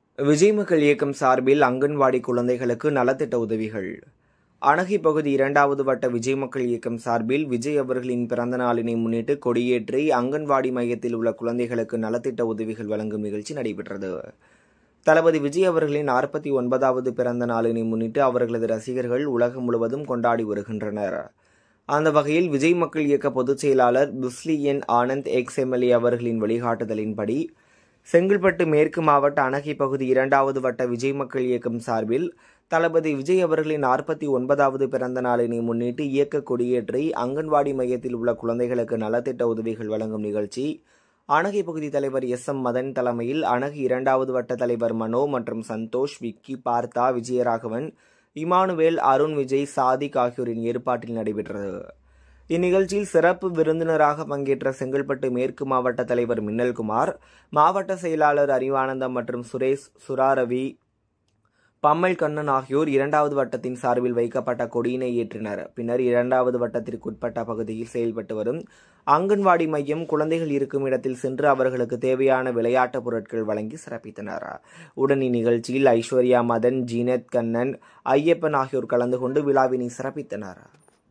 விஜய் மக்கள் இயக்கம் சார்பில் அங்கன்வாடி குழந்தைகளுக்கு நலத்திட்ட உதவிகள் அணகி பகுதி இரண்டாவது வட்ட விஜய் மக்கள் இயக்கம் சார்பில் விஜய் அவர்களின் பிறந்த நாளினை முன்னிட்டு கொடியேற்றி அங்கன்வாடி மையத்தில் உள்ள குழந்தைகளுக்கு நலத்திட்ட உதவிகள் வழங்கும் நிகழ்ச்சி நடைபெற்றது தளபதி விஜய் அவர்களின் நாற்பத்தி ஒன்பதாவது பிறந்த நாளினை முன்னிட்டு அவர்களது ரசிகர்கள் உலகம் முழுவதும் கொண்டாடி வருகின்றனர் அந்த வகையில் விஜய் மக்கள் இயக்க பொதுச் செயலாளர் Bussy N Anand ex MLA அவர்களின் வழிகாட்டுதலின்படி செங்கல்பட்டு மேற்கு மாவட்ட அணகி பகுதி இரண்டாவது வட்ட விஜய் மக்கள் இயக்கம் சார்பில் தளபதி விஜய் அவர்களின் நாற்பத்தி ஒன்பதாவது பிறந்த நாளினை முன்னிட்டு இயக்க கொடியேற்றி அங்கன்வாடி மையத்தில் உள்ள குழந்தைகளுக்கு நலத்திட்ட உதவிகள் வழங்கும் நிகழ்ச்சி அணகி பகுதி தலைவர் எஸ் எம் மதன் தலைமையில் அணகி இரண்டாவது வட்ட தலைவர் மனோ மற்றும் சந்தோஷ் விக்கி பார்த்தா விஜயராகவன் இமானுவேல் அருண் விஜய் சாதிக் ஆகியோரின் ஏற்பாட்டில் நடைபெற்றது இந்நிகழ்ச்சியில் சிறப்பு விருந்தினராக பங்கேற்ற செங்கல்பட்டு மேற்கு மாவட்ட தலைவர் மின்னல்குமார் மாவட்ட செயலாளர் அறிவானந்தம் மற்றும் சுரேஷ் சுராரவி பம்மல் கண்ணன் ஆகியோர் இரண்டாவது வட்டத்தின் சார்பில் வைக்கப்பட்ட கொடியினை ஏற்றினர் பின்னர் இரண்டாவது வட்டத்திற்குட்பட்ட பகுதியில் செயல்பட்டு வரும் அங்கன்வாடி மையம் குழந்தைகள் இருக்கும் இடத்தில் சென்று அவர்களுக்கு தேவையான விளையாட்டுப் பொருட்கள் வழங்கி சிறப்பித்தனர் உடன் இந்நிகழ்ச்சியில் ஐஸ்வர்யா மதன் ஜீனத் கண்ணன் ஐயப்பன் ஆகியோர் கலந்து கொண்டு விழாவினை சிறப்பித்தனர்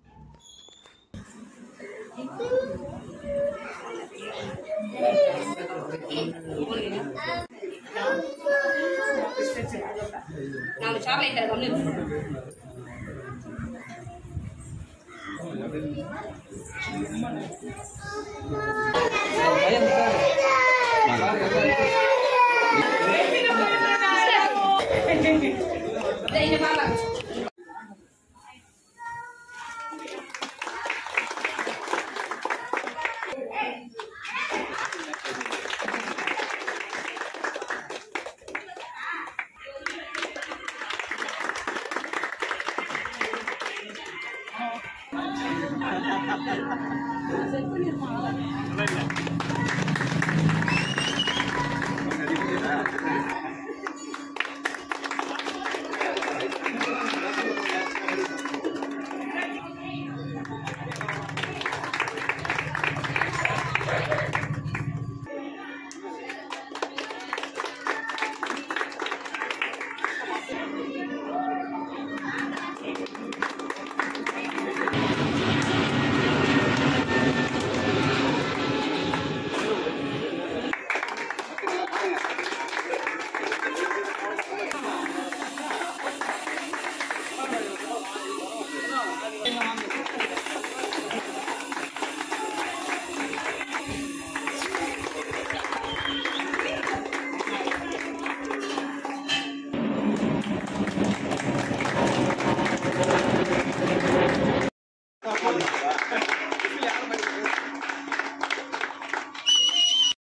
நாலு சாக்லேட் அது கம்மி இதை பாருங்க